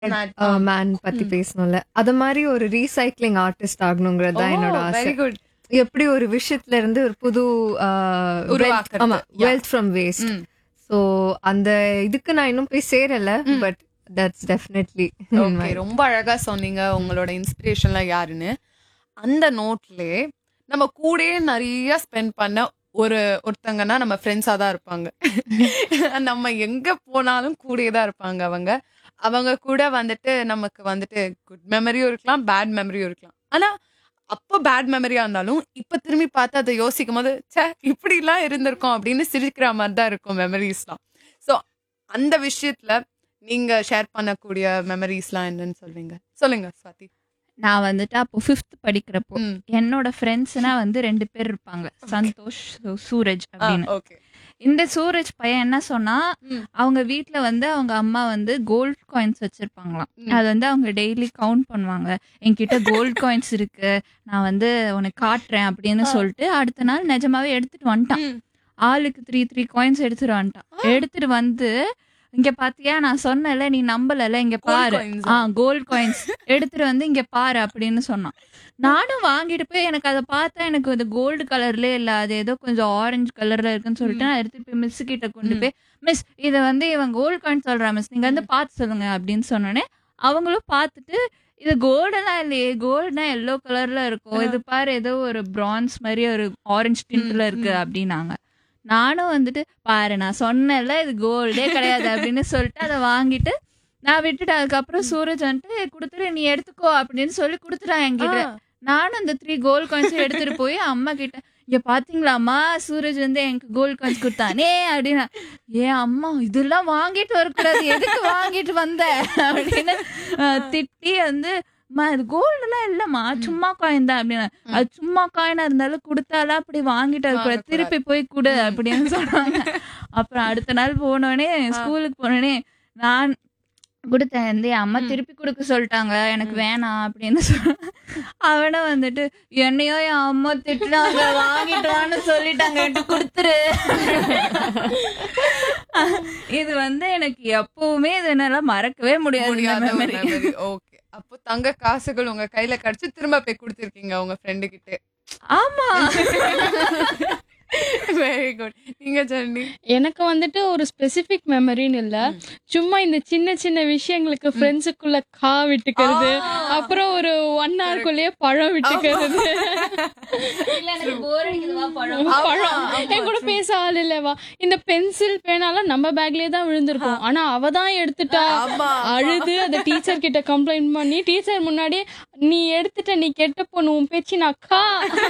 Man பத்தி பேசணும்ல அத மாதிரி ஒரு ரீசைக்ளிங் ஆர்டிஸ்ட் ஆகணுங்கிறது தான் என்னோட ஆசை வெரி குட் எப்படி ஒரு விஷயத்துல இருந்து ஒரு புது ஆஹ், wealth- உருவாக்குறது. ஆமா Yeah. Wealth from waste so அந்த இதுக்கு நான் இன்னும் போய் சேரல பட் தட்ஸ் டெஃபினெட்லி ஓகே ரொம்ப அழகா சொன்னீங்க உங்களோட இன்ஸ்பிரேஷன்லாம் யாருன்னு அந்த நோட்லயே நம்ம கூடயே நிறைய ஸ்பெண்ட் பண்ண ஒரு ஒருத்தங்கன்னா நம்ம ஃப்ரெண்ட்ஸா தான் இருப்பாங்க நம்ம எங்க போனாலும் கூடயே தான் இருப்பாங்க அவங்க அவங்க கூட வந்துட்டு நமக்கு வந்துட்டு குட் மெமரியும் இருக்கலாம் பேட் மெமரியும் இருக்கலாம் ஆனா அப்போ பேட் மெமரியா இருந்தாலும் இப்ப திரும்பி பார்த்து அதை யோசிக்கும் போது ச்சே இப்படிலாம் இருந்திருக்கோம் அப்படின்னு சிரிக்கிற மாதிரி தான் இருக்கும் மெமரிஸ்லாம் ஸோ அந்த விஷயத்துல நீங்க ஷேர் பண்ணக்கூடிய மெமரிஸ்லாம் என்னன்னு சொல்வீங்க சொல்லுங்க ஸ்வாதி நான் வந்துட்டு அப்போ ஃபிஃப்த் படிக்கிறப்போ ம். என்னோட ஃப்ரெண்ட்ஸ்னா வந்து ரெண்டு பேர் இருப்பாங்க சந்தோஷ் சூ- சூரஜ் அப்படின்னு ஓகே இந்த சூரஜ் பையன் என்ன சொன்னா ம். அவங்க வீட்ல வந்து அவங்க அம்மா வந்து கோல்ட் காயின்ஸ் வச்சிருப்பாங்களாம் ம். அது வந்து அவங்க டெய்லி கவுண்ட் பண்ணுவாங்க என்கிட்ட கோல்ட் காயின்ஸ் இருக்கு நான் வந்து உனக்கு காட்டுறேன் அப்படின்னு சொல்லிட்டு அடுத்த நாள் நிஜமாவே எடுத்துட்டு வந்துட்டான் ஆளுக்கு த்ரீ த்ரீ காயின்ஸ் எடுத்துட்டு வந்துட்டான் எடுத்துட்டு வந்து இங்க பாத்தியா நான் சொன்னல நீ நம்பலல இங்க Gold பாரு coins ஆ கோல்ட் காயின்ஸ் எடுத்துட்டு வந்து இங்க பாரு அப்படின்னு சொன்னான் நானும் வாங்கிட்டு போய் எனக்கு அதை பார்த்தா எனக்கு அது கோல்டு கலர்ல இல்ல அது ஏதோ கொஞ்சம் ஆரஞ்சு கலர்ல இருக்குன்னு சொல்லிட்டு நான் எடுத்து போய் மிஸ் கிட்ட கொண்டு ம். போய் மிஸ் இதை வந்து இவன் கோல்டு காயின் சொல்றா மிஸ் நீங்க வந்து பார்த்து சொல்லுங்க அப்படின்னு சொன்னோடனே அவங்களும் பார்த்துட்டு இது கோல்டெல்லாம் இல்லையே கோல்டுனா எல்லோ கலர்ல இருக்கும் இது பாரு ஏதோ ஒரு பிரான்ஸ் மாதிரி ஒரு ஆரஞ்சு டிண்ட்ல இருக்கு ம். அப்படின்னாங்க நானும் வந்துட்டு பாரு நான் சொன்னேன்ல இது கோல்டே கிடையாது அப்படின்னு சொல்லிட்டு அதை வாங்கிட்டு நான் விட்டுட்டு அதுக்கப்புறம் சூரஜ் வந்துட்டு கொடுத்துரு நீ எடுத்துக்கோ அப்படின்னு சொல்லி கொடுத்துட்டான் என்கிட்ட நானும் அந்த த்ரீ கோல்ட் காயின்ஸ் எடுத்துட்டு போய் அம்மா கிட்ட இங்க பாத்தீங்களாம்மா சூரஜ் வந்து எனக்கு கோல்ட் காயின்ஸ் கொடுத்தானே அப்படின்னா ஏன் அம்மா இதெல்லாம் வாங்கிட்டு வரக்கூடாது எதுக்கு வாங்கிட்டு வந்த அப்படின்னு அஹ், திட்டி வந்து அம்மா இது கோல்டுலாம் இல்லம்மா சும்மா காயின் தான் அப்படின்னா அது சும்மா காயினா இருந்தாலும் கொடுத்தாலும் அப்படி வாங்கிட்டு வரக்கூடாது வாங்கக்கூடாது. திருப்பி போய் கொடு ம். அப்படின்னு சொன்னாங்க அப்புறம் அடுத்த நாள் போனோடனே ஸ்கூலுக்கு போனோடனே நான் கொடுத்தேன் வந்து என் அம்மா ம். திருப்பி கொடுக்க சொல்லிட்டாங்க எனக்கு ம். வேணாம் அப்படின்னு சொன்ன அவனும் வந்துட்டு என்னையோ என் அம்மா திட்டுனாங்க வாங்கிட்டு வான்னு சொல்லிட்டாங்க என்கிட்ட கொடுத்துரு இது வந்து எனக்கு எப்பவுமே இது என்னால மறக்கவே முடியாது இந்த முடியாத memory. மெமரி ஓகே அப்போ தங்க காசுகள் உங்க கையில கிடைச்சு திரும்ப போய் கொடுத்துருக்கீங்க உங்க ஃப்ரெண்டு கிட்ட ஆமா வெரி குட் நீங்க ஜெர்னி எனக்கு வந்துட்டு ஒரு ஸ்பெசிபிக் மெமரின்னு இல்ல சும்மா இந்த சின்ன சின்ன விஷயங்களுக்கு ஃப்ரெண்ட்ஸுக்குள்ள கா விட்டுக்கிறது அப்புறம் ஒரு ஒன் ஹவர்க்குள்ளேயே பழம் விட்டுக்கிறது இல்ல எனக்கு போர் அடிக்குதுவா பழம் பழம் என் கூட பேச ஆள் இல்லவா இந்த பென்சில் பேனாலாம் நம்ம பேக்லயே தான் விழுந்திருக்கும் ஆனா அவ தான் எடுத்துட்டா ஆமா, அழுது அந்த டீச்சர் கிட்ட கம்ப்ளைண்ட் பண்ணி டீச்சர் முன்னாடி நீ எடுத்துட்ட நீ கெட்ட பொண்ணு உன் பேச்சு நான் அக்கா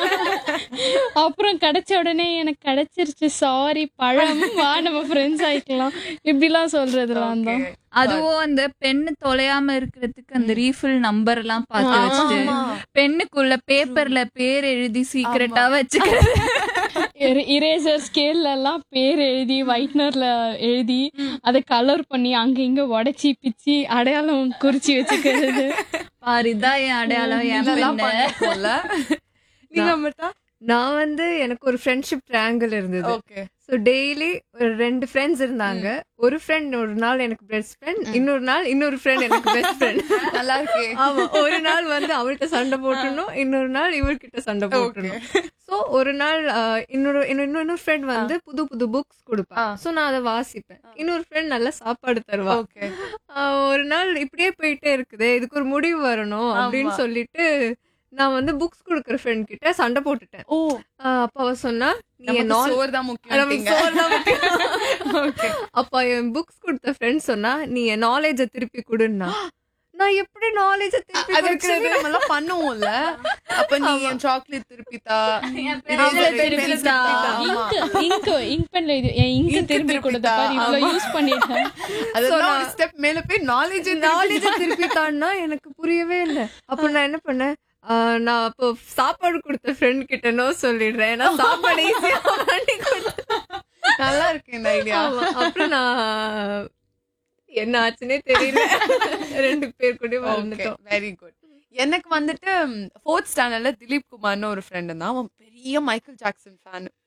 அப்புறம் கிடைச்ச உடனே எனக்கு கிடைச்சிருச்சு சாரி பழம் வா நம்ம ஃப்ரெண்ட்ஸ் ஆயிக்கலாம் இப்படிலாம் சொல்றதுலாம் தான் அதுவும் அந்த பென்னு தொலையாம இருக்கிறதுக்கு அந்த ரீஃபில் நம்பர் எல்லாம் பார்த்து வச்சுட்டு பெண்ணுக்குள்ள பேப்பர்ல பேர் எழுதி சீக்கிரட்டா வச்சுக்கிறது இரேசர் ஸ்கேல்ல எல்லாம் பேர் எழுதி ஒயிட்னர்ல எழுதி அதை கலர் பண்ணி அங்க இங்க உடைச்சி பிச்சு அடையாளம் குறிச்சு வச்சுக்கிறது பாரு இதான் என் அடையாளம் என் இதெல்லாம் பெண்ணு. பண்ணிருக்கோம்ல நீங்க மட்டும் நான் வந்து எனக்கு ஒரு ஃப்ரெண்ட்ஷிப் ட்ரையாங்கிள் இருந்தது ஓகே ஸோ டெய்லி ஒரு ரெண்டு ஃப்ரெண்ட்ஸ் இருந்தாங்க ஒரு ஃப்ரெண்ட் ஒரு நாள் எனக்கு பெஸ்ட் ஃப்ரெண்ட் இன்னொரு நாள் இன்னொரு ஃப்ரெண்ட் எனக்கு பெஸ்ட் ஃப்ரெண்ட் நல்லா இருக்கே ஆமா ஒரு நாள் வந்து அவள்கிட்ட சண்டை போட்டுடணும் இன்னொரு நாள் இவர்கிட்ட சண்டை போட்டுடணும் சோ ஒரு நாள் ஆஹ், இன்னொரு இன்னொரு இன்னொரு ஃப்ரெண்ட் வந்து புது புது புக்ஸ் கொடுப்பா ஆ. சோ நான் அதை வாசிப்பேன் இன்னொரு ஃப்ரெண்ட் நல்ல சாப்பாடு தருவா ஓகே ஆஹ், ஒரு நாள் இப்படியே போயிட்டே இருக்குது இதுக்கு ஒரு முடிவு வரணும் அப்படின்னு ஆமா. சொல்லிட்டு நான் வந்து புக்ஸ் கொடுக்குற ஃப்ரெண்ட் கிட்ட சண்டை போட்டுட்டேன் ஓ ஆஹ், அப்ப அவ சொன்னா நீ என் நமக்கு நாள் சோறு தான் நமக்கு முக்கியம் சோறு தான் முக்கியம். ஓகே அப்ப என் புக்ஸ் கொடுத்த ஃப்ரெண்ட் சொன்னா நீ என் நாலேஜ திருப்பி கொடுன்னா நான் எப்படி நாலேஜ திருப்பி அது actually கொடுக்கறது நம்ம எல்லாம் பண்ணுவோம்ல அப்ப நீ என் சாக்லேட் திருப்பித்தா pencil eraser திருப்பி pencil தா. ஆமா. இங்க் இங்க் பென்ல இது என் இங்க் Ink திரும்பி திருப்பி கொடுத்த தா. பாரு இவ்வளவு ஆமா. யூஸ் பண்ணிட்டேன் அதெல்லாம் ஒரு ஸ்டெப் மேல போய் நாலேஜ் நாலேஜ திருப்பி தான்னா எனக்கு புரியவே இல்லை அப்ப நான் என்ன பண்ணேன் ஆஹ், நான் அப்போ சாப்பாடு கொடுத்த ஃப்ரெண்ட் கிட்ட நோ சொல்லிடுறேன் ஏன்னா சாப்பாடு ஈஸியா பண்ணி கொடுத்தேன். நல்லா இருக்கு இந்த ஐடியா ஆமா. அப்புறம் நான் என்ன ஆச்சுன்னே தெரியல ரெண்டு பேர் கூட ஓகே வந்துட்டோம் வெரி குட் எனக்கு வந்துட்டு ஃபோர்த் ஸ்டாண்டர்ட்ல திலீப் குமார்னு ஒரு ஃப்ரெண்டு தான் அவன் பெரிய மைக்கேல் ஜாக்சன் ஃபேன்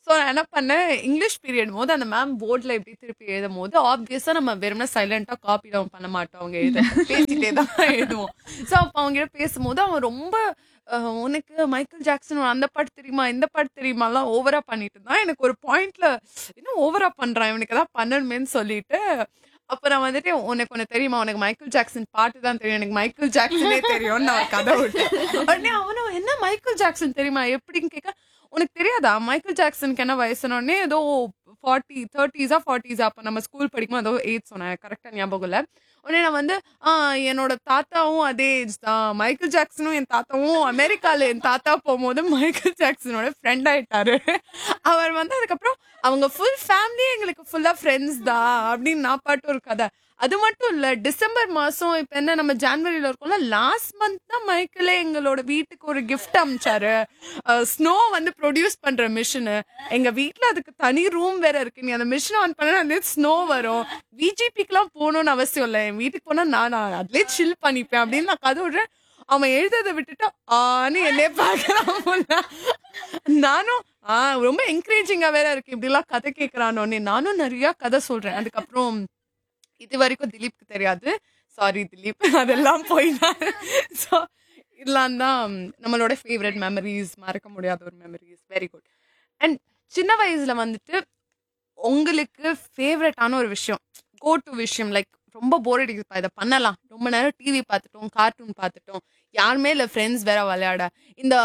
ஸோ நான் என்ன பண்ணேன் இங்கிலீஷ் பீரியட் போது அந்த மேம் போர்டில் எப்படி திருப்பி எழுதும் போது ஆப்வியஸாக நம்ம வெறும்னா சைலண்டாக காப்பி டவுன் பண்ண மாட்டோம் அவங்க எழுத பேசிட்டே தான் எழுதுவோம் ஸோ அப்போ அவங்க கிட்ட பேசும்போது அவன் ரொம்ப அஹ், உனக்கு மைக்கேல் ஜாக்சன் அந்த பாட்டு தெரியுமா இந்த பாட்டு தெரியுமாலாம் ஓவரா பண்ணிட்டு இருந்தான் எனக்கு ஒரு பாயிண்ட்ல இன்னும் ஓவரா பண்றான் இவனுக்கு ஏதாவது பண்ணணுமேன்னு சொல்லிட்டு அப்புறம் வந்துட்டு உனக்கு ஒன்று தெரியுமா உனக்கு மைக்கேல் ஜாக்சன் பாட்டு தான் தெரியும் எனக்கு மைக்கேல் ஜாக்சனே தெரியும்னு நான் ஒரு கதை விட்டேன் உடனே அவனும் என்ன மைக்கேல் ஜாக்சன் தெரியுமா எப்படின்னு கேட்க உனக்கு தெரியாதா மைக்கேல் ஜாக்சனுக்கு என்ன வயசுனோடனே ஏதோ ஃபார்ட்டி தேர்ட்டிஸா ஃபார்ட்டிஸா அப்போ நம்ம ஸ்கூல் படிக்கும்போது ஏதோ ஏஜ் சொன்னேன் கரெக்டாக ஞாபகம் இல்லை உடனே நான் வந்து ஆ என்னோட தாத்தாவும் அதே ஏஜ் தான் மைக்கேல் ஜாக்சனும் என் தாத்தாவும் அமெரிக்கால என் தாத்தா போகும்போது மைக்கேல் ஜாக்சனோட ஃப்ரெண்ட் ஆயிட்டாரு அவர் வந்து அதுக்கப்புறம் அவங்க ஃபுல் ஃபேமிலியே எங்களுக்கு ஃபுல்லா ஃப்ரெண்ட்ஸ் தான் அப்படின்னு நான் பாட்டு ஒரு கதை அது மட்டும் இல்ல டிசம்பர் மாசம் இப்ப என்ன நம்ம ஜான்வரியில இருக்கோம்ல லாஸ்ட் மந்த் தான் மைக்கேலே எங்களோட வீட்டுக்கு ஒரு கிஃப்ட் அமிச்சாரு ஸ்னோ வந்து ப்ரொடியூஸ் பண்ற மிஷின் எங்க வீட்ல அதுக்கு தனி ரூம் வேற இருக்கு நீ அந்த மிஷின் ஆன் பண்ணா அந்த ஸ்னோ வரும் விஜிபிக்குலாம் போகணும்னு அவசியம் இல்லை என் வீட்டுக்கு போனா நான் நான் அதுலயே சில் பண்ணிப்பேன் அப்படின்னு நான் கதை விடுறேன் அவன் எழுததை விட்டுட்டு ஆன்னு என்னைய பார்க்கலாம் நானும் ஆ ரொம்ப என்கரேஜிங்கா வேற இருக்கு இப்படிலாம் கதை கேட்கறானோன்னு நானும் நிறைய கதை சொல்றேன் அதுக்கப்புறம் இது வரைக்கும் திலீப்க்கு தெரியாது சாரி திலீப் அதெல்லாம் போய் ஸோ இதெல்லாம் தான் நம்மளோட ஃபேவரட் மெமரிஸ் மறக்க முடியாத ஒரு மெமரிஸ் வெரி குட் அண்ட் சின்ன வயசுல வந்துட்டு உங்களுக்கு ஃபேவரட்டான ஒரு விஷயம் கோ டு விஷயம் லைக் ரொம்ப போர் அடிக்குதுப்பா இதை பண்ணலாம் ரொம்ப நேரம் டிவி பார்த்துட்டோம் கார்ட்டூன் பார்த்துட்டோம் யாருமே இல்லை ஃப்ரெண்ட்ஸ் வேற விளையாட இந்த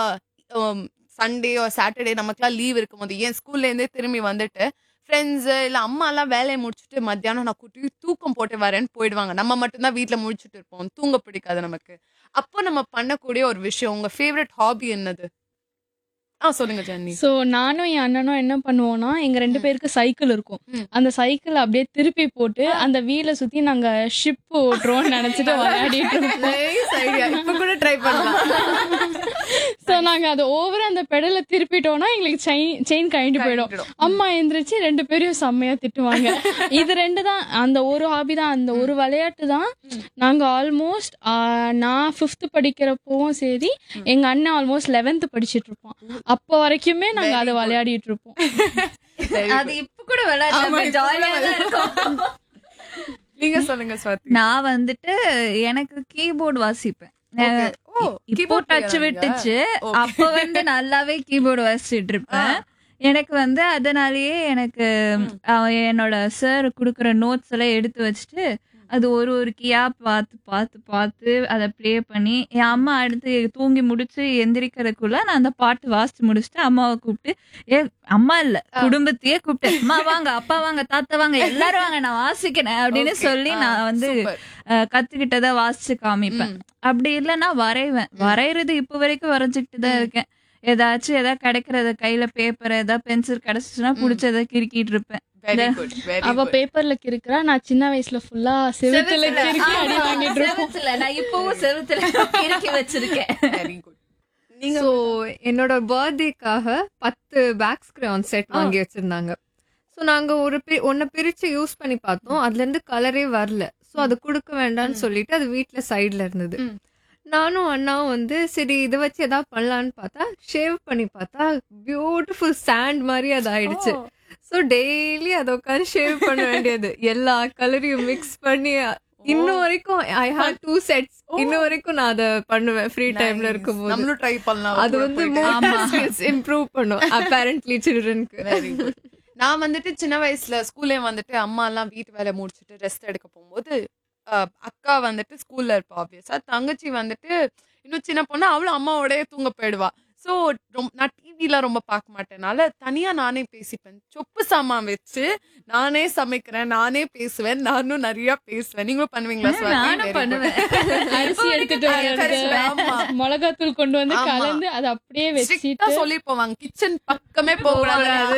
சண்டே சாட்டர்டே நமக்குலாம் லீவ் இருக்கும் போது ஏன் ஸ்கூல்லேருந்தே திரும்பி வந்துட்டு ஃப்ரெண்ட்ஸு இல்லை அம்மாலாம் வேலையை முடிச்சுட்டு மத்தியானம் நான் குட்டி தூக்கம் போட்டு வரேன்னு போயிடுவாங்க நம்ம மட்டும்தான் வீட்டில் முடிச்சுட்டு இருப்போம் தூங்க பிடிக்காது நமக்கு அப்போ நம்ம பண்ணக்கூடிய ஒரு விஷயம் உங்கள் ஃபேவரட் ஹாபி என்னது ஆ சொல்லுங்க ஜென்னி ஸோ நானும் என் அண்ணனும் என்ன பண்ணுவோம்னா எங்க ரெண்டு பேருக்கு சைக்கிள் இருக்கும் ம். அந்த சைக்கிள் அப்படியே திருப்பி போட்டு அந்த வீலை சுத்தி நாங்க ஷிப் ஓட்டுறோம்னு நினைச்சிட்டு விளையாடிட்டு இருப்போம் ஐடியா இப்ப கூட ட்ரை பண்ணலாம் ஸோ நாங்க அதை ஓவர் அந்த பெடலை திருப்பிட்டோம்னா எங்களுக்கு செயின் செயின் கழண்டு போயிடும் அம்மா எந்திரிச்சு ரெண்டு பேரையும் செம்மையா திட்டுவாங்க இது ரெண்டு தான் அந்த ஒரு ஹாபி தான் அந்த ஒரு விளையாட்டு தான் நாங்க ஆல்மோஸ்ட் நான் ஃபிஃப்த் படிக்கிறப்பவும் சரி எங்க அண்ணன் ஆல்மோஸ்ட் லெவன்த் படிச்சிட்டு இருப்போம் அப்போ வரைக்குமே நாங்க அதை விளையாடிட்டு இருப்போம் அது இப்ப கூட விளையாட ஜாலியா தான் இருக்கும் நீங்க சொல்லுங்க ஸ்வாதி நான் வந்துட்டு எனக்கு கீபோர்டு வாசிப்பேன் Okay. ஓ, இப்போ keyboard டச் player விட்டுச்சு Okay. அப்ப வந்து நல்லாவே கீபோர்டு வாசிச்சுட்டு இருப்பேன் எனக்கு வந்து அதனாலயே எனக்கு அவன் என்னோட சார் குடுக்குற நோட்ஸ் எல்லாம் எடுத்து வச்சுட்டு அது ஒரு ஒரு கீயா பார்த்து பார்த்து பார்த்து அதை ப்ளே பண்ணி என் அம்மா அடுத்து தூங்கி முடிச்சு எந்திரிக்கிறதுக்குள்ள நான் அந்த பாட்டு வாசிச்சு முடிச்சுட்டு அம்மாவை கூப்பிட்டு ஏ அம்மா இல்ல குடும்பத்தையே கூப்பிட்டு அம்மா வாங்க அப்பா வாங்க தாத்தா வாங்க எல்லாரும் வாங்க நான் வாசிக்கிறேன் அப்படின்னு Okay. சொல்லி ஆ, நான் வந்து super. அஹ், கத்துக்கிட்டதை வாசிச்சு காமிப்பேன் அப்படி இல்லைன்னா வரைவேன் வரைகிறது இப்போ வரைக்கும் வரைஞ்சுக்கிட்டு தான் இருக்கேன் ஏதாச்சும் ஏதாவது கிடைக்கிறத கையில பேப்பர் ஏதாவது பென்சில் கிடைச்சிச்சுன்னா பிடிச்சதை கிறுக்கிட்டு இருப்பேன் Very good, very அவ good. பேப்பர்ல கிறுக்குறா நான் சின்ன வயசுல ஃபுல்லா செவுத்துல கிறுக்கி அடி வாங்கிட்டு இருக்கோம் செவுத்துல நான் இப்பவும் செவுத்துல கிறுக்கி வச்சிருக்கேன் Very good. நீங்க ஸோ என்னோட பர்த்டேக்காக பத்து பேக்ஸ் கிரேயான் செட் வாங்கி வச்சிருந்தாங்க ஸோ நாங்க ஒரு பி ஒன்றை பிரிச்சு யூஸ் பண்ணி பார்த்தோம் அதுல இருந்து கலரே வரல ஸோ அது கொடுக்க வேண்டாம்னு சொல்லிட்டு அது வீட்டில் சைடில் இருந்தது ம். நானும் அண்ணாவும் வந்து சரி இதை வச்சு ஏதாவது பண்ணலான்னு பார்த்தா ஷேவ் பண்ணி பார்த்தா பியூட்டிஃபுல் சாண்ட் மாதிரி அது ஆயிடுச்சு ஸோ டெய்லி அதை உட்காந்து ஷேவ் பண்ண வேண்டியது எல்லா கலரையும் மிக்ஸ் பண்ணி இன்னும் வரைக்கும் ஐ ஹாவ் டூ செட்ஸ் இன்னும் வரைக்கும் நான் அதை பண்ணுவேன் ஃப்ரீ டைம்ல Nice. இருக்கும்போது நம்மளும் ட்ரை பண்ணலாம் அது வந்து ஸ்கில்ஸ் இம்ப்ரூவ் பண்ணும் அப்பேரண்ட்லி சில்ட்ரனுக்கு வெரி குட் நான் வந்துட்டு சின்ன வயசுல ஸ்கூல்லே வந்துட்டு அம்மா எல்லாம் வீட்டு வேலை முடிச்சுட்டு ரெஸ்ட் எடுக்க போகும்போது அஹ், அக்கா வந்துட்டு ஸ்கூல்ல இருப்பா ஆப்வியஸா தங்கச்சி வந்துட்டு இன்னும் சின்ன பொண்ணு அவளும் அம்மாவோடய தூங்க போயிடுவா ஸோ ரொம்ப நான் டிவிலாம் ரொம்ப பார்க்க மாட்டேனால தனியா நானே பேசிப்பேன் சொப்பு சாமான் வச்சு நானே சமைக்கிறேன் நானே பேசுவேன் நானும் நிறைய பேசுவேன் நீங்களும் பண்ணுவீங்களா சுவாதி? நானும் Very good. பண்ணுவேன் அரிசி எடுத்துட்டு வர்றது ஆமா. மிளகாத்தூள் கொண்டு வந்து ஆமா. கலந்து அதை அப்படியே Strict ஆ வச்சுட்டு சொல்லி போவாங்க கிச்சன் பக்கமே போக கூடாது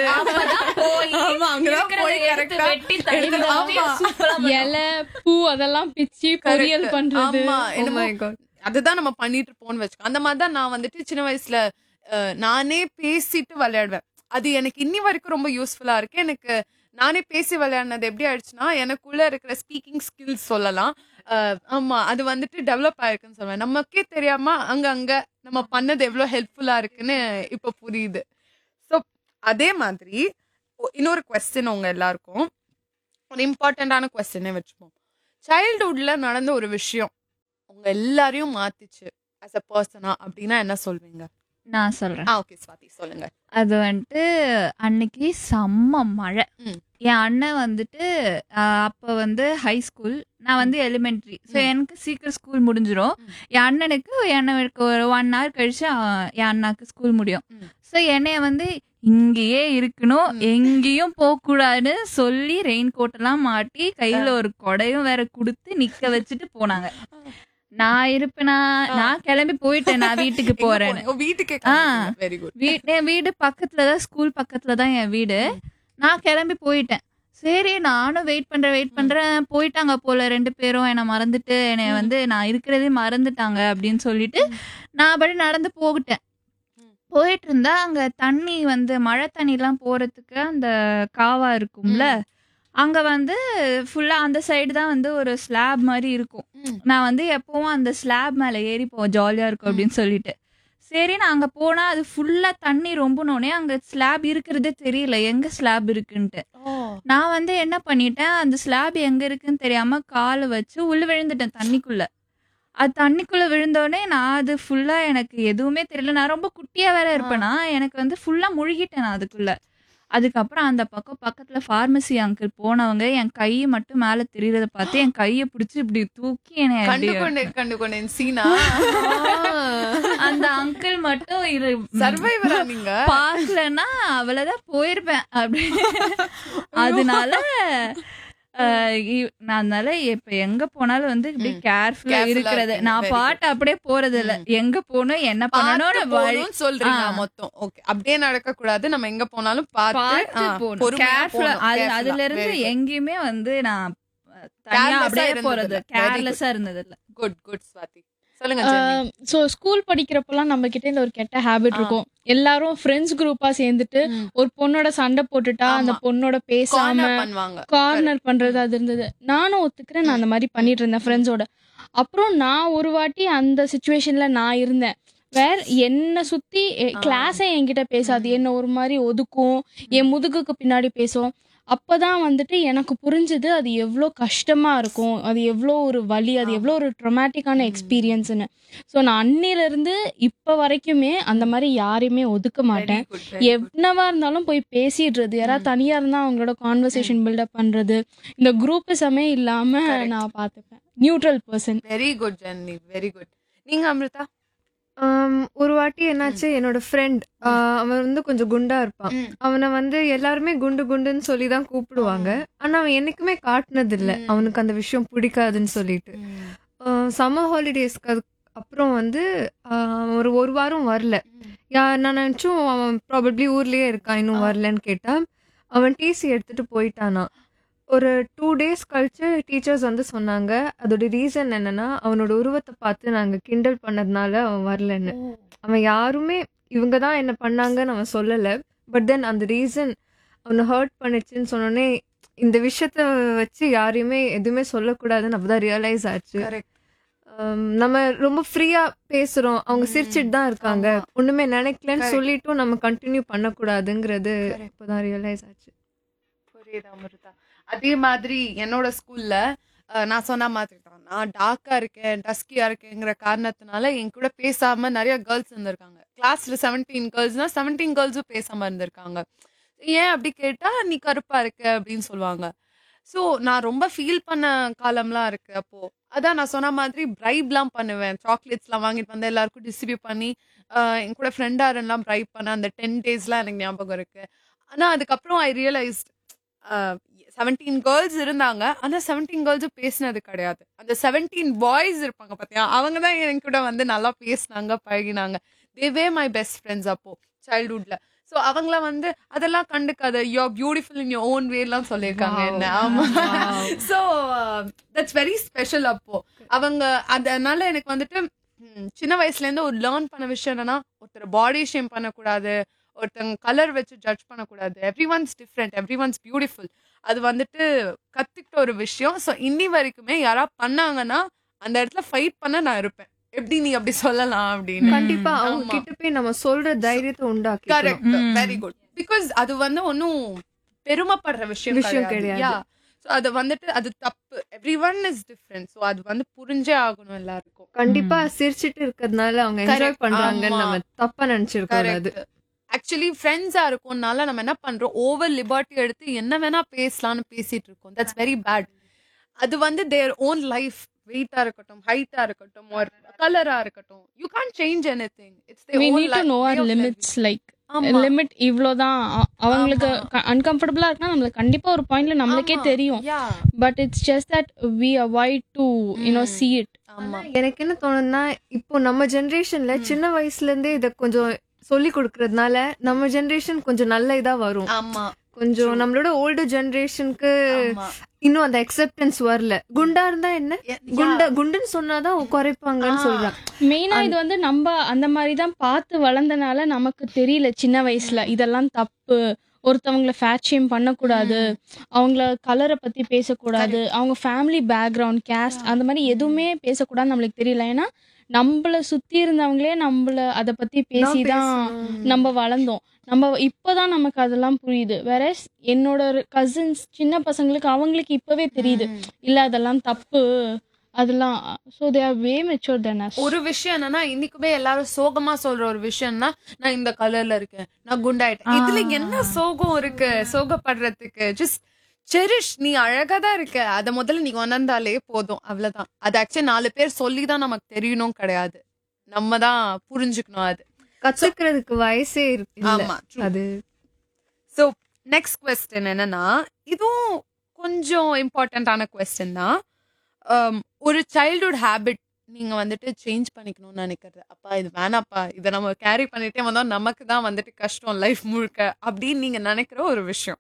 போய் ஆமா, அங்கதான் போய் எடுத்து correct ஆ வெட்டி தனியா எடுத்து- அப்படியே ஆமா. சூப்பரா பண்ணுவோம். இலை பூ அதெல்லாம் பிச்சு பொரியல் Correct. பண்றது ஆமா Oh என்னமோ my God. அதுதான் நம்ம பண்ணிட்டு இருப்போம்னு வச்சுக்கோ அந்த மாதிரி தான் நான் வந்துட்டு சின்ன வயசுல அஹ், நானே பேசிட்டு விளையாடுவேன் அது எனக்கு இன்னி வரைக்கும் ரொம்ப யூஸ்ஃபுல்லா இருக்கு எனக்கு நானே பேசி விளையாடினது எப்படி ஆயிடுச்சுன்னா எனக்குள்ள இருக்கிற ஸ்பீக்கிங் ஸ்கில்ஸ் சொல்லலாம் அஹ், ஆமா அது வந்துட்டு டெவலப் ஆயிருக்குன்னு சொல்லுவேன் நமக்கே தெரியாம அங்க அங்க நம்ம பண்ணது எவ்வளவு ஹெல்ப்ஃபுல்லா இருக்குன்னு இப்ப புரியுது ஸோ அதே மாதிரி ஒ- இன்னொரு கொஸ்டின் உங்க எல்லாருக்கும் ஒரு இம்பார்ட்டண்டான கொஸ்டினே வச்சுப்போம் சைல்ட்ஹுட்ல நடந்த ஒரு விஷயம் உங்க எல்லாரையும் மாத்திச்சு அஸ் அ பர்சனா அப்படின்னா என்ன சொல்வீங்க நான் சொல்றேன் ஆ ஓகே ஸ்வாதி சொல்லுங்க அது வந்துட்டு அன்னைக்கு செம்ம மழை ம். என் அண்ணன் வந்துட்டு ஆஹ், அப்ப வந்து ஹை ஸ்கூல் நான் வந்து எலிமெண்ட்ரி ஸோ ம். எனக்கு சீக்கிரம் ஸ்கூல் முடிஞ்சிரும் ம். என் அண்ணனுக்கு எனக்கு ஒரு ஒன் ஹவர் கழிச்சு ஆஹ், என் அண்ணாக்கு ஸ்கூல் முடியும் ம். ஸோ என்னைய வந்து இங்கேயே இருக்கணும் ம். எங்கேயும் போகக்கூடாதுன்னு சொல்லி ரெயின் கோட் எல்லாம் மாட்டி கையில ஒரு கொடையும் வேற கொடுத்து நிக்க வச்சுட்டு போனாங்க நான் இருப்பேனா ஆ. நான் கிளம்பி போயிட்டேன் நான் வீட்டுக்கு எங்க போறேன்னு போனீங்க? ஓ, வீட்டுக்கே ஆ. வெரி குட் வீட் என் வீடு பக்கத்துல தான் ஸ்கூல் பக்கத்துல தான் என் வீடு நான் கிளம்பி போயிட்டேன் சரி நானும் வெயிட் பண்றேன் வெயிட் பண்றேன் போயிட்டாங்க போல ரெண்டு பேரும் என்னை மறந்துட்டு என்னை ம். வந்து நான் இருக்கிறதே மறந்துட்டாங்க அப்படின்னு சொல்லிட்டு நான் படி நடந்து போகிட்டேன் ம். போயிட்டு இருந்தா அங்க தண்ணி வந்து மழை தண்ணி எல்லாம் போறதுக்கு அந்த காவா இருக்கும்ல அங்க வந்து ஃபுல்லா அந்த சைடு தான் வந்து ஒரு ஸ்லாப் மாதிரி இருக்கும் நான் வந்து எப்பவும் அந்த ஸ்லாப் மேல ஏறி போவேன் ஜாலியா இருக்கும் அப்படின்னு சொல்லிட்டு சரி நான் அங்க போனா அது ஃபுல்லா தண்ணி ரொம்பனோடனே அங்க ஸ்லாப் இருக்கிறதே தெரியல எங்க ஸ்லாப் இருக்குன்ட்டு நான் வந்து என்ன பண்ணிட்டேன் அந்த ஸ்லாப் எங்க இருக்குன்னு தெரியாம காலை வச்சு உள்ள விழுந்துட்டேன் தண்ணிக்குள்ள அது தண்ணிக்குள்ள விழுந்தோடனே நான் அது ஃபுல்லா எனக்கு எதுவுமே தெரியல நான் ரொம்ப குட்டியா வேற இருப்பேனா எனக்கு வந்து ஃபுல்லா முழுகிட்டேன் நான் அதுக்குள்ள அதுக்கப்புறம் அந்த பக்கம் பக்கத்துல ஃபார்மசி அங்கிள் போனவங்க என் கை மட்டும் மேல தெரியறத பார்த்து என் கையை பிடிச்சி இப்படி தூக்கி என்னை கண்டு அப்படியே- கொண்டேன் கண்டு கொண்டேன் சீனா அந்த அங்கிள் மட்டும் இரு சர்வைவரா நீங்க பார்க்கலன்னா அவ்வளவுதான் போயிருப்பேன் அப்படி அதனால அஹ், இ- நான் அதனால இப்ப எங்க போனாலும் வந்து இப்படி ம். கேர்ஃபுல்லா Careful-ஆ இருக்கிறது இருக்கீங்க. நான் Very பாட்டு அப்படியே போறது இல்ல எங்க போகணும் என்ன பண்ணணும்னு பார்த்து வழி போகணும்னு சொல்றீங்க ஆ. மொத்தம் ஓகே அப்படியே நடக்க கூடாது நம்ம எங்க போனாலும் பார்த்து பார்த்து ஆ, போகணும் பொறுமையா கேர்ஃபுல்லா போகணும். அது Careful-ஆ. அதுல இருந்து Very good. எங்கேயுமே வந்து நான் அஹ், தனியா Careless-ஆ அப்படியே இருந்தது போறது இல்ல. Very good. கேர்லெஸ்ஸா இருந்தது இல்ல குட் குட் ஸ்வாதி சொல்லுங்க ஜென்னி. ஸோ ஸ்கூல் படிக்கிறப்பெல்லாம் நம்ம கிட்ட இந்த ஒரு கெட்ட ஹேபிட் ஆ. இருக்கும் எல்லாரும் ஃப்ரெண்ட்ஸ் குரூப்பா சேர்ந்துட்டு ம். ஒரு பொண்ணோட சண்டை போட்டுட்டா அந்த ஆமா. பொண்ணோட பேசாம Corner பண்ணுவாங்க கார்னர் பண்றது அது இருந்தது நானும் ஒத்துக்கிறேன் நான் அந்த மாதிரி பண்ணிட்டு இருந்தேன் ஃப்ரெண்ட்ஸோட அப்புறம் நான் ஒரு வாட்டி அந்த சுச்சுவேஷன்ல நான் இருந்தேன் வேற என்னை சுத்தி ஆ. கிளாஸே என்கிட்ட பேசாது ம். என்ன ஒரு மாதிரி ஒதுக்கும் என் முதுகுக்கு பின்னாடி பேசும் அப்பதான் வந்துட்டு எனக்கு புரிஞ்சது அது எவ்வளோ கஷ்டமா இருக்கும் அது எவ்வளோ ஒரு வலி அது ஆமா. எவ்வளோ ஒரு ட்ரொமேட்டிக்கான ம். எக்ஸ்பீரியன்ஸ்னு ஸோ நான் அன்னில இருந்து இப்ப வரைக்குமே அந்த மாதிரி யாரையுமே ஒதுக்க மாட்டேன் Very good, very good. என்னவா இருந்தாலும் போய் பேசிடுறது யாராவது ம். தனியா இருந்தா அவங்களோட கான்வர்சேஷன் பில்டப் பண்றது இந்த குரூப்பிசமே இல்லாம Correct. நான் பார்த்துப்பேன் neutral person very good Jenny very good நீங்க அமிர்தா ஆம், ஒரு வாட்டி என்னாச்சு என்னோட ஃப்ரெண்ட் அவன் வந்து கொஞ்சம் குண்டா இருப்பான் ம். அவனை வந்து எல்லாருமே குண்டு குண்டுன்னு சொல்லி தான் கூப்பிடுவாங்க ஆனா அவன் என்னைக்குமே காட்டுனது இல்ல ம். அவனுக்கு அந்த விஷயம் பிடிக்காதுன்னு சொல்லிட்டு சம்மர் ஹாலிடேஸ்க்கு அதுக்கு அப்புறம் வந்து ஆஹ், ஒரு ஒரு வாரம் வரல யா நான் நினச்சும் அவன் ப்ராபப்ளி ஊர்லயே இருக்கான் இன்னும் ஆ. வரலன்னு கேட்டா அவன் டிசி எடுத்துட்டு போயிட்டானா ஒரு டூ டேஸ் கழிச்சு டீச்சர்ஸ் வந்து சொன்னாங்க அதோட ரீசன் என்னன்னா அவனோட உருவத்தை பார்த்து நாங்க கிண்டல் பண்ணதுனால அவன் வரலன்னு அவன் யாருமே இவங்க தான் என்ன பண்ணாங்கன்னு அவன் சொல்லலை பட் தென் அந்த ரீசன் அவனை ஹர்ட் பண்ணுச்சுன்னு சொன்னோடனே இந்த விஷயத்த வச்சு யாரையுமே எதுவுமே சொல்லக்கூடாதுன்னு அப்பதான் ரியலைஸ் ஆச்சு கரெக்ட் ஹம், நம்ம ரொம்ப ஃப்ரீயா பேசுறோம் அவங்க ம். சிரிச்சிட்டு தான் இருக்காங்க ஆமா. ஒண்ணுமே நினைக்கலன்னு Correct. சொல்லிட்டும் நம்ம கண்டினியூ பண்ணக்கூடாதுங்கிறது Correct. இப்போதான் ரியலைஸ் ஆச்சு புரியுது அமிர்தா அதே மாதிரி என்னோட ஸ்கூல்ல நான் சொன்ன மாதிரி தான் நான் டார்க்கா இருக்கேன் டஸ்கியா இருக்கேங்கிற காரணத்தினால என் கூட பேசாம நிறைய கேர்ள்ஸ் இருந்திருக்காங்க கிளாஸ்ல செவன்டீன் கேர்ள்ஸ்னா செவன்டீன் கேர்ள்ஸும் பேசாம இருந்திருக்காங்க ஏன் அப்படி கேட்டா நீ கருப்பா இருக்க அப்படின்னு சொல்லுவாங்க ஸோ நான் ரொம்ப ஃபீல் பண்ண காலம்லாம் இருக்கு அப்போ அதான் நான் சொன்ன மாதிரி பிரைப்லாம் பண்ணுவேன் சாக்லேட்ஸ்லாம் வாங்கிட்டு வந்து எல்லாருக்கும் டிஸ்ட்ரிபியூட் பண்ணி ஆஹ் என் கூட ஃப்ரெண்டாரெல்லாம் பிரைப் பண்ண அந்த டென் டேஸ்லாம் எனக்கு ஞாபகம் இருக்கு ஆனா அதுக்கப்புறம் ஐ ரியலைஸ்ட் செவன்டீன் கேர்ள்ஸ் இருந்தாங்க ஆனா செவன்டீன் கேர்ள்ஸும் பேசினது கிடையாது அந்த செவன்டீன் பாய்ஸ் இருப்பாங்க பாத்தியா அவங்க தான் என் கூட வந்து நல்லா பேசினாங்க பழகினாங்க தேவே மை பெஸ்ட் ஃப்ரெண்ட்ஸ் அப்போ சைல்ட்ஹுட்ல ஸோ அவங்கள வந்து அதெல்லாம் கண்டுக்காத you're beautiful in your own வேலாம் சொல்லியிருக்காங்க Wow. என்ன ஆமா Wow. So that's very special அப்போ அவங்க அதனால எனக்கு வந்துட்டு ம், சின்ன வயசுல இருந்து ஒரு லேர்ன் பண்ண விஷயம் என்னன்னா ஒருத்தர் பாடி ஷேம் பண்ணக்கூடாது ஒருத்தங்க கலர் வச்சு ஜட்ஜ் பண்ணக்கூடாது everyone's different everyone's beautiful அது வந்துட்டு கத்துக்கிட்ட ஒரு விஷயம் ஸோ இன்னி வரைக்குமே யாரா பண்ணாங்கன்னா அந்த இடத்துல ஃபைட் பண்ண நான் இருப்பேன் எப்படி நீ அப்படி சொல்லலாம் அப்படின்னு கண்டிப்பா ம், அவங்க ஆமா. கிட்ட போய் நம்ம சொல்ற தைரியத்தை உண்டாக்கி கரெக்ட் ம். வெரி குட் பிகாஸ் அது வந்து ஒன்னும் பெருமைப்படுற விஷயம் விஷயம் கிடையாது கிடையாது. Yeah. So அது வந்துட்டு அது தப்பு everyone is different so அது வந்து புரிஞ்சே ஆகணும் எல்லாருக்கும் கண்டிப்பா சிரிச்சிட்டு இருக்கிறதுனால அவங்க என்ஜாய் Correct. பண்றாங்கன்னு ஆமா. நம்ம தப்பா நினைச்சிருக்கோம் அது கரெக்ட் ஆக்சுவலி ஃப்ரெண்ட்ஸா இருக்கோம்னால நம்ம என்ன பண்றோம் ஓவர் லிபர்ட்டி எடுத்து என்ன வேணா பேசலாம்னு பேசிட்டு இருக்கோம் தட்ஸ் வெரி பேட் அது வந்து தேர் ஓன் லைஃப் வெயிட்டா இருக்கட்டும் ஹைட்டா இருக்கட்டும் ஒரு கலரா இருக்கட்டும் you can change anything it's we need to know our limits like limit இவ்வளவுதான் அ- அவங்களுக்கு அன்கம்ஃபர்டபுளா இருக்குன்னா நம்மளுக்கு கண்டிப்பா ஒரு பாயிண்ட்ல நம்மளுக்கே தெரியும் but it's just that we avoid to you know Mm. see it ஆமா எனக்கு என்ன தோணுதுன்னா இப்போ நம்ம ஜெனரேஷன்ல ம். சின்ன வயசுல இருந்தே இத கொஞ்சம் சொல்லி கொடுக்கறதுனால நம்ம ஜெனரேஷன் கொஞ்சம் நல்ல இதா வரும் ஆமா கொஞ்சம் True. நம்மளோட ஓல்டு ஜெனரேஷனுக்கு ஆமா இன்னும் அந்த அக்செப்டன்ஸ் வரல குண்டா இருந்தா என்ன குண்டா குண்டுன்னு சொன்னாதான் குறைப்பாங்கன்னு ஆ. சொல்றான் மெயினா இது வந்து நம்ம அந்த மாதிரி தான் பார்த்து வளர்ந்தனால நமக்கு தெரியல சின்ன வயசுல இதெல்லாம் தப்பு ஒருத்தவங்கள ஃபேட் ஷேம் பண்ணக்கூடாது அவங்கள கலரை பத்தி பேசக்கூடாது அவங்க ஃபேமிலி பேக்ரவுண்ட் கேஸ்ட் அந்த மாதிரி எதுவுமே பேசக்கூடாதுன்னு நம்மளுக்கு தெரியல ஏன்னா நம்மள சுத்தி இருந்தவங்களே நம்மள அதை பத்தி பேசி தான் நம்ம வளர்ந்தோம் நம்ம இப்போதான் நமக்கு அதெல்லாம் புரியுது வேற என்னோட கசின்ஸ் சின்ன பசங்களுக்கு அவங்களுக்கு இப்பவே தெரியுது இல்ல அதெல்லாம் தப்பு அதெல்லாம் so they are way mature than us ஒரு விஷயம் என்னன்னா இன்னைக்குமே எல்லாரும் சோகமா சொல்ற ஒரு விஷயம்னா நான் இந்த கலர்ல இருக்கேன் நான் குண்டாயிட்டேன் இதுல என்ன சோகம் இருக்கு சோகப்படுறதுக்கு ஜஸ்ட் செரிஷ் நீ அழகா தான் இருக்க அத முதல்ல நீ உணர்ந்தாலே போதும் அவ்வளவுதான் அது ஆக்சுவலி நாலு பேர் சொல்லி தான் நமக்கு தெரியணும் கிடையாது நம்ம தான் புரிஞ்சுக்கணும் அது கத்துக்கிறதுக்கு வயசே இருக்கு இல்ல. ஆமா true. அது ஸோ நெக்ஸ்ட் கொஸ்டின் என்னன்னா இதுவும் கொஞ்சம் இம்பார்ட்டண்ட்டான கொஸ்டின் தான் Um, ஒரு சைல்ட்ஹுட் ஹேபிட் நீங்க வந்துட்டு சேஞ்ச் பண்ணிக்கணும்னு நினைக்கிறது அப்பா இது வேணாப்பா இதை நம்ம கேரி பண்ணிட்டே வந்தா நமக்கு தான் வந்துட்டு கஷ்டம் லைஃப் முழுக்க அப்படின்னு நீங்க நினைக்கிற ஒரு விஷயம்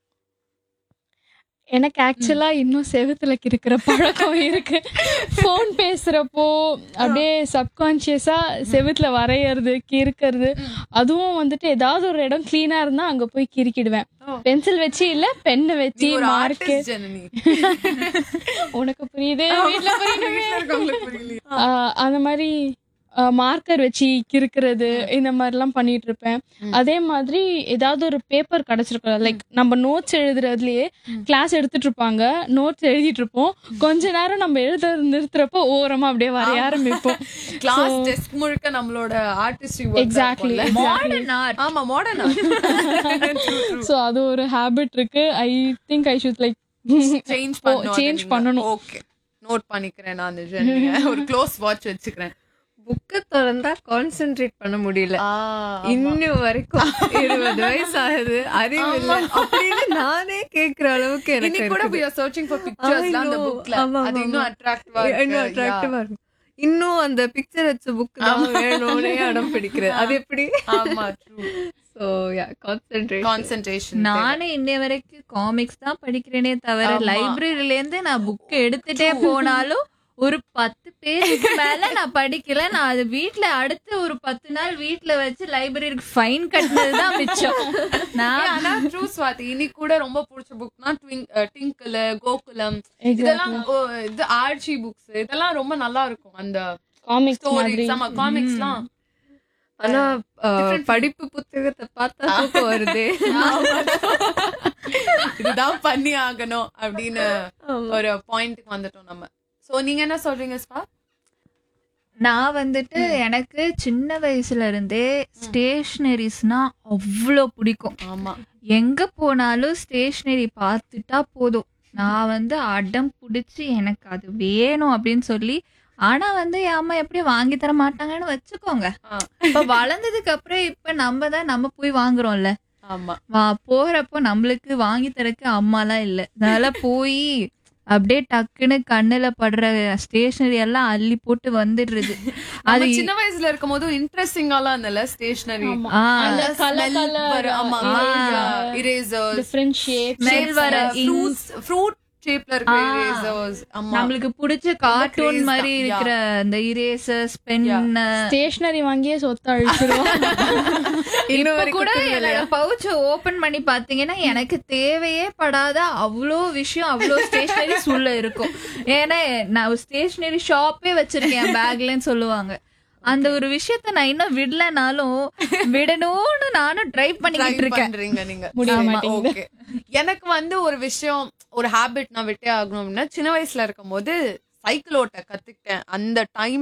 எனக்கு ஆக்சுவலா இன்னும் செவுத்துல இருக்கிற பழக்கம் இருக்கு ஃபோன் பேசுறப்போ அப்படியே சப்கான்சியஸா செவுத்துல வரையறது கிறுக்கிறது அதுவும் வந்துட்டு ஏதாவது ஒரு இடம் கிளீனா இருந்தா அங்க போய் கிறுக்கிடுவேன் ஓ. பென்சில் வச்சு இல்ல பெண்ணை வச்சு நீ ஒரு மார்க்கர் artist ஜனனி உனக்கு புரியுது வீட்ல புரியணுமே வீட்ல இருக்கவங்களுக்கு புரியலையா? ஆஹ் அந்த மாதிரி மார்க்கர் வச்சு கிறுக்கிறது இந்த மாதிரிலாம் பண்ணிட்டு இருப்பேன் ம். அதே மாதிரி ஏதாவது ஒரு பேப்பர் கிடைச்சிருக்கோம் லைக் நம்ம நோட்ஸ் எழுதுறதுலயே கிளாஸ் எடுத்துட்டு இருப்பாங்க நோட்ஸ் எழுதிட்டு இருப்போம் கொஞ்ச நேரம் நம்ம எழுத நிறுத்துறப்போ ஓரமா அப்படியே வரைய ஆரம்பிப்போம் கிளாஸ் டெஸ்க் முழுக்க நம்மளோட ஆர்டிஸ்ட் Exactly. மாடர்ன் ஆர்ட் ஆமா மாடர்ன் ஸோ அது ஒரு ஹேபிட் இருக்கு I think I should like change ஓ, change பண்ணணும். ஓகே நோட் பண்ணிக்கிறேன் நான் ஜெர்னியை ஒரு க்ளோஸ் வாட்ச் வச்சுக்கிறேன் புக்க திறந்தா கான்சென்ட்ரேட் பண்ண முடியல ஆ, இன்னும் வரைக்கும் இருபது வயசு ஆகுது அறிவு இல்ல அப்படின்னு நானே கேக்குற அளவுக்கு எனக்கு இன்னைக்கு கூட we இருக்குது. are searching for pictures I ல அந்த know. bookல ஆமா, அது ஆமா, இன்னும் ஆமா. அட்ராக்டிவா இன்னும் attractive-ஆ இருக்கும் இன்னும் அந்த பிக்சர் வச்ச புக் தான் வேணும்னே அடம் பிடிக்கிறது அது எப்படி ஆமா true so yeah concentrate concentration நானே இன்னை வரைக்கும் காமிக்ஸ் தான் படிக்கிறேனே தவிர ஆமா. லைப்ரரியில இருந்து நான் புக் எடுத்துட்டே போனாலும் ஒரு பத்து பேஜுக்கு மேல நான் படிக்கல நான் அது வீட்ல அடுத்து ஒரு பத்து நாள் வீட்ல வச்சு லைப்ரரிக்கு ஃபைன் கட்டினதுதான் மிச்சம் நான் ஆனா ட்ரூ ஸ்வாதி இன்னைக்கு கூட ரொம்ப பிடிச்ச புக்னா டிங்கிள் கோகுலம் இதெல்லாம் ஓ, இது ஆர்ச்சி புக்ஸ் இதெல்லாம் ரொம்ப நல்லா இருக்கும் அந்த காமிக்ஸ் மாதிரி ஸ்டோரிஸ் ஆமா காமிக்ஸ்லாம் ஆனா அஹ், Different படிப்பு புத்தகத்தை பார்த்தா தூக்கம் வருது இதுதான் பண்ணி ஆகணும் அப்படின்னு ஒரு பாயிண்ட்க்கு வந்துட்டோம் நம்ம சோ நீங்க என்ன சொல்றீங்க ஸ்பா நான் வந்துட்டு எனக்கு சின்ன வயசுல இருந்தே ஸ்டேஷனரிஸ்னா அவ்வளோ பிடிக்கும் ஆமா எங்க போனாலும் ஸ்டேஷனரி பார்த்துட்டா போதும் நான் வந்து அடம் பிடிச்சி எனக்கு அது வேணும் அப்படின்னு சொல்லி ஆனா வந்து என் அம்மா எப்படி வாங்கி தர மாட்டாங்கன்னு வச்சுக்கோங்க ஆ. இப்ப வளர்ந்ததுக்கு அப்புறம் இப்ப நம்ம தான் நம்ம போய் வாங்குறோம்ல ஆமா வா போறப்போ நம்மளுக்கு வாங்கி தரக்கு அம்மாலாம் இல்ல அதனால போய் அப்படியே டக்குன்னு கண்ணுல படுற ஸ்டேஷனரி எல்லாம் அள்ளி போட்டு வந்துடுறது அது அது சின்ன வயசுல இருக்கும் போது இன்ட்ரெஸ்டிங்காலாம் இருந்தல ஸ்டேஷனரி ஆமா. ஆ, அந்த colour colour, ஆமா ஆ. இரேசர்ஸ் டிஃப்ரெண்ட் ஷேப் Smell வர ஃப்ரூட்ஸ் ஃப்ரூட் ஷேப்ல இருக்க ஆ. இரேசர்ஸ் ஆமா நம்மளுக்கு பிடிச்ச கார்ட்டூன் craze மாதிரி தான். இருக்கிற அந்த இரேசர்ஸ் பென் ஸ்டேஷனரி வாங்கியே சொத்து அழிச்சிருவோம் இன்னும் இப்ப வரைக்கும் கூட தெரியலையா? என்னோட பவுச்ச ஓபன் பண்ணி பாத்தீங்கன்னா எனக்கு தேவையே படாத அவ்வளோ விஷயம் அவ்வளோ ஸ்டேஷனரிஸ் உள்ள இருக்கும் ஏன்னா நான் ஸ்டேஷனரி ஷாப்பே வச்சிருக்கேன் பேக்லன்னு சொல்லுவாங்க அந்த ஒரு விஷயத்த நான் இன்னும் விடலனாலும் விடணும்னு நானும் ட்ரை Try பண்ணிக்கிட்டு இருக்கேன் பண்றீங்க நீங்க முடிய ஆமா, மாட்டேங்குது. okay. எனக்கு வந்து ஒரு விஷயம் ஒரு ஹாபிட் நான் விட்டே ஆகணும் அப்படின்னா சின்ன வயசுல இருக்கும்போது சைக்கிள் ஓட்ட கத்துக்கிட்டேன் அந்த டைம்